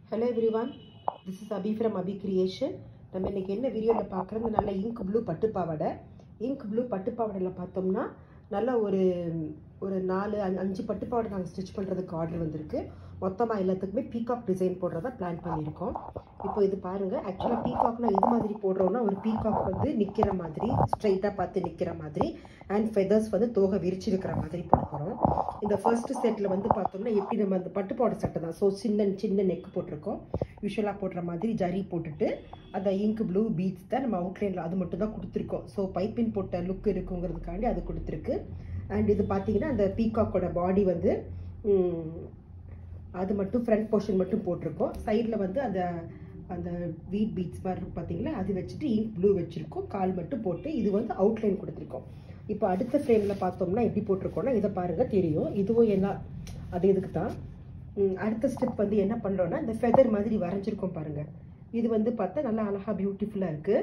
hello everyone this is Abhi from Abhi creation நம்ம இன்னைக்கு என்ன வீடியோவில் பார்க்குறது நல்ல இங்க் ப்ளூ பட்டுப்பாவாடை இங்க் ப்ளூ பட்டுப்பாவாடையில் பார்த்தோம்னா நல்ல ஒரு ஒரு நாலு அஞ்சு அஞ்சு பட்டுப்பாவாடை நாங்கள் ஸ்டிச் பண்ணுறதுக்கு ஆர்டர் வந்திருக்கு மொத்தமாக எல்லாத்துக்குமே பீகாக் டிசைன் போடுறதா பிளான் பண்ணியிருக்கோம் இப்போ இது பாருங்கள் ஆக்சுவலாக பீகாக்னா இது மாதிரி போடுறோம்னா ஒரு பீகாக் வந்து நிற்கிற மாதிரி ஸ்ட்ரைட்டாக பார்த்து நிற்கிற மாதிரி அண்ட் ஃபெதர்ஸ் வந்து தோகை விரிச்சிருக்கிற மாதிரி போட போகிறோம் இந்த ஃபர்ஸ்ட் செட்டில் வந்து பார்த்தோம்னா எப்படி நம்ம அந்த பட்டுப்பாவாடை சட்டை தான் ஸோ சின்ன சின்ன நெக் போட்டிருக்கோம் யூஸ்வலாக போடுற மாதிரி ஜரி போட்டுட்டு அந்த இங்க் ப்ளூ பீட்ஸ் தான் நம்ம அவுட்லைனில் அது மட்டும் தான் கொடுத்துருக்கோம் ஸோ பைப்பின் போட்ட லுக் இருக்குங்கிறதுக்காண்டி அது கொடுத்துருக்கு அண்ட் இது பார்த்தீங்கன்னா அந்த பீகாக்கோட பாடி வந்து அது மட்டும் ஃப்ரண்ட் போர்ஷன் மட்டும் போட்டிருக்கோம் சைடில் வந்து அந்த அந்த வீட் பீட்ஸ் மாதிரி இருக்கும் பார்த்தீங்களா அது வச்சுட்டு இங்க் ப்ளூ வச்சுருக்கோம் கால் மட்டும் போட்டு இது வந்து அவுட்லைன் கொடுத்துருக்கோம் இப்போ அடுத்த ஃப்ரேமில் பார்த்தோம்னா எப்படி போட்டிருக்கோம்னா இதை பாருங்கள் தெரியும் இதுவும் என்ன அது இதுக்கு தான் அடுத்த ஸ்டெப் வந்து என்ன பண்ணுறோன்னா இந்த ஃபெதர் மாதிரி வரைஞ்சிருக்கோம் பாருங்கள் இது வந்து பார்த்தா நல்லா அழகாக பியூட்டிஃபுல்லாக இருக்குது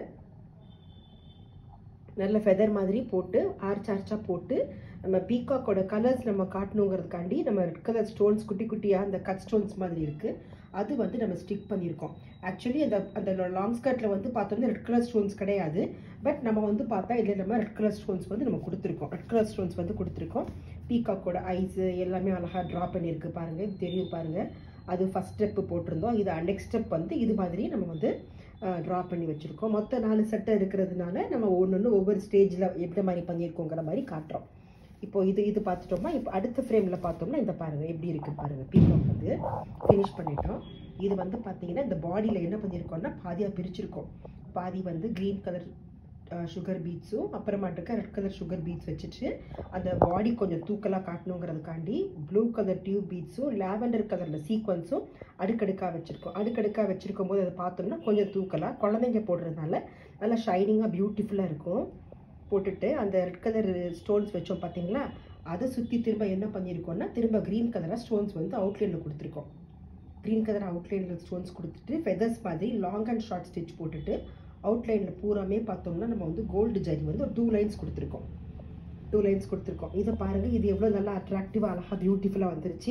நல்ல ஃபெதர் மாதிரி போட்டு ஆர்ச் ஆர்ச்சாக போட்டு நம்ம பீகாக்கோட கலர்ஸ் நம்ம காட்டணுங்கிறதுக்காண்டி நம்ம ரெட் கலர் ஸ்டோன்ஸ் குட்டி குட்டியாக அந்த கட் ஸ்டோன்ஸ் மாதிரி இருக்குது அது வந்து நம்ம ஸ்டிக் பண்ணியிருக்கோம் ஆக்சுவலி அந்த அந்த லாங் ஸ்கர்ட்டில் வந்து பார்த்தோம்னா ரெட் கலர் ஸ்டோன்ஸ் கிடையாது பட் நம்ம வந்து பார்த்தா இதில் நம்ம ரெட் கலர் ஸ்டோன்ஸ் வந்து நம்ம கொடுத்துருக்கோம் ரெட் கலர் ஸ்டோன்ஸ் வந்து கொடுத்துருக்கோம் பீகாக்கோட ஐஸு எல்லாமே அழகாக ட்ரா பண்ணியிருக்கு பாருங்கள் இது தெரியும் பாருங்கள் அது ஃபஸ்ட் ஸ்டெப்பு போட்டிருந்தோம் இது நெக்ஸ்ட் ஸ்டெப் வந்து இது மாதிரி நம்ம வந்து ட்ரா பண்ணி வச்சுருக்கோம் மொத்த நாலு சட்டை இருக்கிறதுனால நம்ம ஒன்று ஒன்று ஒவ்வொரு ஸ்டேஜில் எந்த மாதிரி பண்ணியிருக்கோங்கிற மாதிரி காட்டுறோம் இப்போ இது இது பார்த்துட்டோம்னா இப்போ அடுத்த ஃப்ரேமில் பார்த்தோம்னா இந்த பாருங்கள் எப்படி இருக்குது பாருங்கள் பீகாக் வந்து ஃபினிஷ் பண்ணிட்டோம் இது வந்து பார்த்தீங்கன்னா இந்த பாடியில் என்ன பண்ணியிருக்கோம்னா பாதியாக பிரிச்சிருக்கோம் பாதி வந்து க்ரீன் கலர் சுகர் பீட்ஸும் அப்புறமாட்டுக்க ரெட் கலர் சுகர் பீட்ஸ் வச்சுட்டு அந்த பாடி கொஞ்சம் தூக்கலாக காட்டணுங்கிறதுக்காண்டி ப்ளூ கலர் டியூப் பீட்ஸும் லேவெண்டர் கலரில் சீக்வன்ஸும் அடுக்கடுக்காக வச்சுருக்கோம் அடுக்கடுக்காக வச்சுருக்கும் போது அதை பார்த்தோம்னா கொஞ்சம் தூக்கலாக குழந்தைங்க போடுறதுனால நல்லா ஷைனிங்காக பியூட்டிஃபுல்லாக இருக்கும் போட்டுட்டு அந்த ரெட் கலர் ஸ்டோன்ஸ் வச்சோம் பார்த்தீங்களா அதை சுற்றி திரும்ப என்ன பண்ணியிருக்கோம்னா திரும்ப க்ரீன் கலராக ஸ்டோன்ஸ் வந்து அவுட்லைனில் கொடுத்துருக்கோம் க்ரீன் கலர் அவுட்லைனில் ஸ்டோன்ஸ் கொடுத்துட்டு ஃபெதர்ஸ் மாதிரி லாங் அண்ட் ஷார்ட் ஸ்டிச் போட்டுட்டு அவுட்லைனில் பூராமே பார்த்தோம்னா நம்ம வந்து கோல்டு ஜரி வந்து ஒரு டூ லைன்ஸ் கொடுத்துருக்கோம் டூ லைன்ஸ் கொடுத்துருக்கோம் இதை பாருங்கள் இது எவ்வளோ நல்லா அட்ராக்டிவாக அழகாக பியூட்டிஃபுல்லாக வந்துருச்சு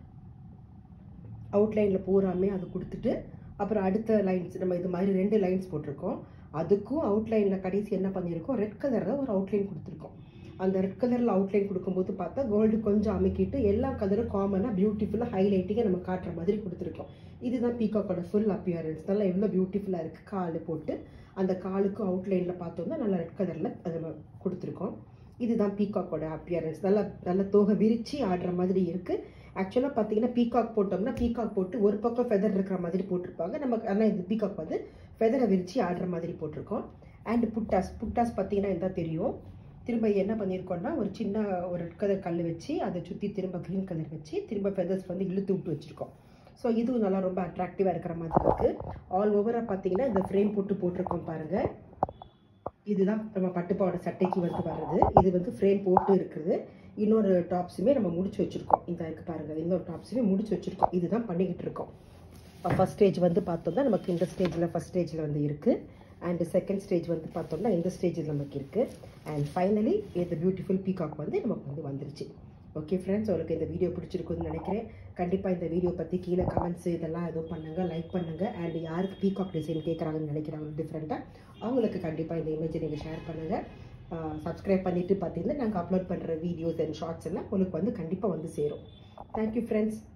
அவுட்லைனில் பூராமே அது கொடுத்துட்டு அப்புறம் அடுத்த லைன்ஸ் நம்ம இது மாதிரி ரெண்டு லைன்ஸ் போட்டிருக்கோம் அதுக்கும் அவுட்லைனில் கடைசி என்ன பண்ணியிருக்கோம் ரெட் கலரில் ஒரு அவுட்லைன் கொடுத்துருக்கோம் அந்த ரெட் கலரில் அவுட்லைன் கொடுக்கும்போது பார்த்தா கோல்டு கொஞ்சம் அமைக்கிட்டு எல்லா கலரும் காமனாக பியூட்டிஃபுல்லாக ஹைலைட்டிங்காக நம்ம காட்டுற மாதிரி கொடுத்துருக்கோம் இதுதான் பீகாக்கோட ஃபுல் அப்பியரன்ஸ் நல்லா எவ்வளோ பியூட்டிஃபுல்லாக இருக்குது கால் போட்டு அந்த காலுக்கும் அவுட்லைனில் பார்த்தோம்னா நல்லா ரெட் கலரில் அது நம்ம கொடுத்துருக்கோம் இதுதான் பீகாக்கோட அப்பியரன்ஸ் நல்லா நல்ல தோகை விரித்து ஆடுற மாதிரி இருக்குது ஆக்சுவலாக பார்த்தீங்கன்னா பீகாக் போட்டோம்னா பீகாக் போட்டு ஒரு பக்கம் ஃபெதர் இருக்கிற மாதிரி போட்டிருப்பாங்க நம்ம ஆனால் இது பீகாக் வந்து ஃபெதரை விரித்து ஆடுற மாதிரி போட்டிருக்கோம் அண்ட் புட்டாஸ் புட்டாஸ் பார்த்தீங்கன்னா இருந்தால் தெரியும் திரும்ப என்ன பண்ணியிருக்கோம்னா ஒரு சின்ன ஒரு ரெட் கலர் கல் வச்சு அதை சுற்றி திரும்ப க்ரீன் கலர் வச்சு திரும்ப ஃபெதர்ஸ் வந்து இழுத்து விட்டு வச்சுருக்கோம் ஸோ இதுவும் நல்லா ரொம்ப அட்ராக்டிவாக இருக்கிற மாதிரி இருக்குது ஆல் ஓவராக பார்த்தீங்கன்னா இந்த ஃப்ரேம் போட்டு போட்டிருக்கோம் பாருங்கள் இதுதான் நம்ம பட்டுப்பாவோட சட்டைக்கு வந்து வர்றது இது வந்து ஃப்ரேம் போட்டு இருக்குது இன்னொரு டாப்ஸுமே நம்ம முடிச்சு வச்சுருக்கோம் இந்த இருக்கு பாருங்கள் இன்னொரு டாப்ஸுமே முடிச்சு வச்சுருக்கோம் இதுதான் பண்ணிக்கிட்டு இருக்கோம் ஃபஸ்ட் ஸ்டேஜ் வந்து பார்த்தோம்னா நமக்கு இந்த ஸ்டேஜில் ஃபஸ்ட் ஸ்டேஜில் வந்து இருக்குது அண்ட் செகண்ட் ஸ்டேஜ் வந்து பார்த்தோம்னா இந்த ஸ்டேஜில் நமக்கு இருக்குது அண்ட் ஃபைனலி இந்த பியூட்டிஃபுல் பீகாக் வந்து நமக்கு வந்து வந்துருச்சு ஓகே ஃப்ரெண்ட்ஸ் உங்களுக்கு இந்த வீடியோ பிடிச்சிருக்குன்னு நினைக்கிறேன் கண்டிப்பாக இந்த வீடியோ பற்றி கீழே கமெண்ட்ஸ் இதெல்லாம் எதுவும் பண்ணுங்கள் லைக் பண்ணுங்கள் அண்ட் யாருக்கு பீகாக் டிசைன் கேட்குறாங்கன்னு நினைக்கிறாங்க டிஃப்ரெண்ட்டாக அவங்களுக்கு கண்டிப்பாக இந்த இமேஜை நீங்கள் ஷேர் பண்ணுங்கள் சப்ஸ்கிரைப் பண்ணிவிட்டு பார்த்தீங்கன்னா நாங்கள் அப்லோட் பண்ணுற வீடியோஸ் அண்ட் ஷார்ட்ஸ் எல்லாம் உங்களுக்கு வந்து கண்டிப்பாக வந்து சேரும் தேங்க்யூ ஃப்ரெண்ட்ஸ்